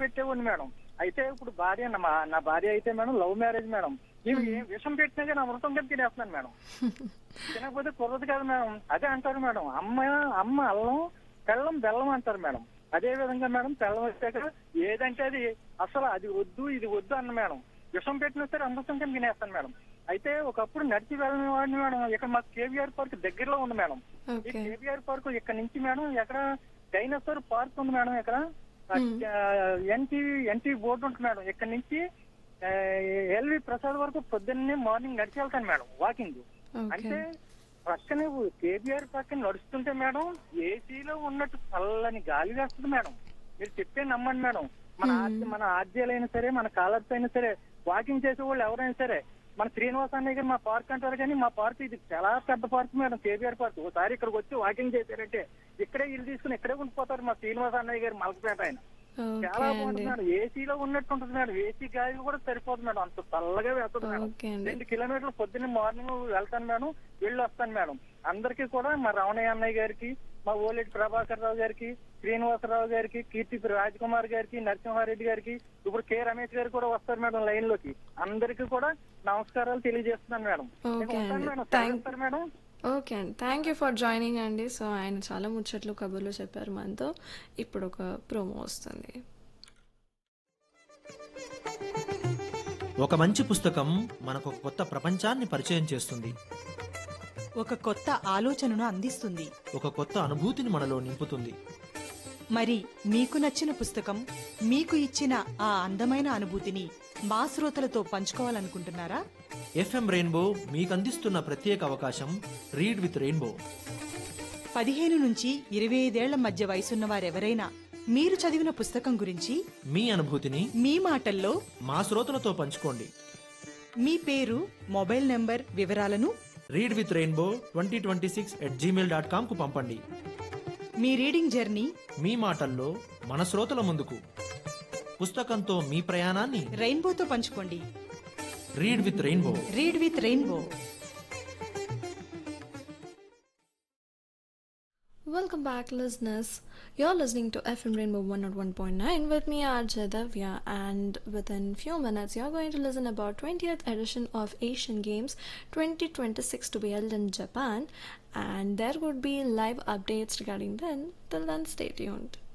పెట్టేవాడిని madam అయితే ఇప్పుడు భార్య నా మా- నా భార్య అయితే మేడం లవ్ మ్యారేజ్ మేడం ఇవి ఏం విషం పెట్టినా కానీ అమృతం కింద తినేస్తున్నాను మేడం తినకపోతే కుర్రదు కాదు మేడం అదే అంటారు మేడం అమ్మ అమ్మ అల్లం బెల్లం బెల్లం అంటారు మేడం అదే విధంగా మేడం బెల్లం వచ్చాక ఏదంటే అది అసలు అది వద్దు ఇది వద్దు అన్న మేడం విషం పెట్టినా సరే అమృతం కింద తినేస్తాను మేడం అయితే ఒకప్పుడు నడిచి వెళ్ళిన వాడిని మేడం ఇక్కడ మాకు కేవీఆర్ పార్క్ దగ్గరలో ఉంది మేడం ఈ ఓకే కేవీఆర్ పార్క్ ఇక్కడ నుంచి మేడం ఎక్కడ డైనోసార్ పార్క్ ఉంది మేడం ఇక్కడ ఎన్టీ ఎన్టీ బోర్డు ఉంటుంది మేడం ఇక్కడ నుంచి ఆ, ఎల్వి ప్రసాద్ వరకు పొద్దున్నే మార్నింగ్ నడిచి వెళ్తాను మేడం వాకింగ్ ఓకే అంటే పక్కనే కేబీఆర్ పక్కన నడుస్తుంటే మేడం ఏసీలో ఉన్నట్టు చల్లని గాలి వేస్తుంది మేడం మీరు చెప్పే నమ్మండి మేడం మన ఆద్య మన ఆద్యాలైనా సరే మన కాలర్స్ అయినా సరే వాకింగ్ చేసే వాళ్ళు ఎవరైనా సరే మన శ్రీనివాస అన్నయ్య గారు మా పార్క్ అంటారు కానీ మా పార్క్ ఇది చాలా పెద్ద పార్క్ మేడం కేబీఆర్ పార్క్ ఒకసారి ఇక్కడికి వచ్చి వాకింగ్ చేశారంటే ఇక్కడే ఇల్లు తీసుకుని ఇక్కడే ఉండిపోతారు మా శ్రీనివాస అన్నయ్య గారు మలకపేట ఆయన చాలా ఓకే అండి బాగుంటుంది మేడం ఏసీలో ఉన్నట్టు ఉంటుంది మేడం ఏసీ గాలి కూడా సరిపోదు మేడం అంత చల్లగా వేస్తుంది మేడం ఓకే అండి రెండు కిలోమీటర్లు పొద్దున్న మార్నింగ్ వెళ్తాను మేడం వెళ్ళి వస్తాను మేడం అందరికీ కూడా మా రమణయ్య అన్నయ్య గారికి మా ఓలేటి ప్రభాకర్ రావు గారికి శ్రీనివాసరావు గారికి కీర్తి రాజ్కుమార్ గారికి నరసింహారెడ్డి గారికి ఇప్పుడు కె రమేష్ గారు కూడా వస్తారు మేడం లైన్ లోకి అందరికీ కూడా నమస్కారాలు తెలియజేస్తున్నాను మేడం ఓకే నేను ఉంటాను అండి. మేడం థాంక్- సెలవు మేడం ఓకే అండి థ్యాంక్ యూ ఫర్ జాయినింగ్ అండి సో ఆయన చాలా ముచ్చట్లు కబుర్లు చెప్పారు మనతో ఇప్పుడు ఒక ప్రోమో వస్తుంది ఒక మంచి పుస్తకం మనకు ఒక కొత్త ప్రపంచాన్ని పరిచయం చేస్తుంది ఒక కొత్త ఆలోచనను అందిస్తుంది ఒక కొత్త అనుభూతిని మనలో నింపుతుంది మరి మీకు నచ్చిన పుస్తకం మీకు ఇచ్చిన ఆ అందమైన అనుభూతిని మా శ్రోతలతో పంచుకోవాలనుకుంటున్నారా ఎఫ్ఎం రెయిన్బో మీకు అందిస్తున్న ప్రత్యేక అవకాశం రీడ్ విత్ రెయిన్బో పదిహేను నుంచి ఇరవై ఐదేళ్ల మధ్య వయసున్న వారెవరైనా మీరు చదివిన పుస్తకం గురించి మీ అనుభూతిని మీ మాటల్లో మా శ్రోతలతో పంచుకోండి మీ పేరు మొబైల్ నంబర్ వివరాలను read with rainbow twenty twenty six at Gmail dot com కు పంపండి మీ రీడింగ్ జర్నీ మీ మాటల్లో మన శ్రోతల ముందుకు పుస్తకంతో మీ ప్రయాణాన్ని రెయిన్బోతో పంచుకోండి read with rainbow read with rainbow Welcome back, listeners. You're listening to FM Rainbow 101.9 with me, RJ Davya, and within few minutes, you're going to listen about 20th edition of Asian Games 2026 to be held in Japan, and there would be live updates regarding then. Till then, stay tuned.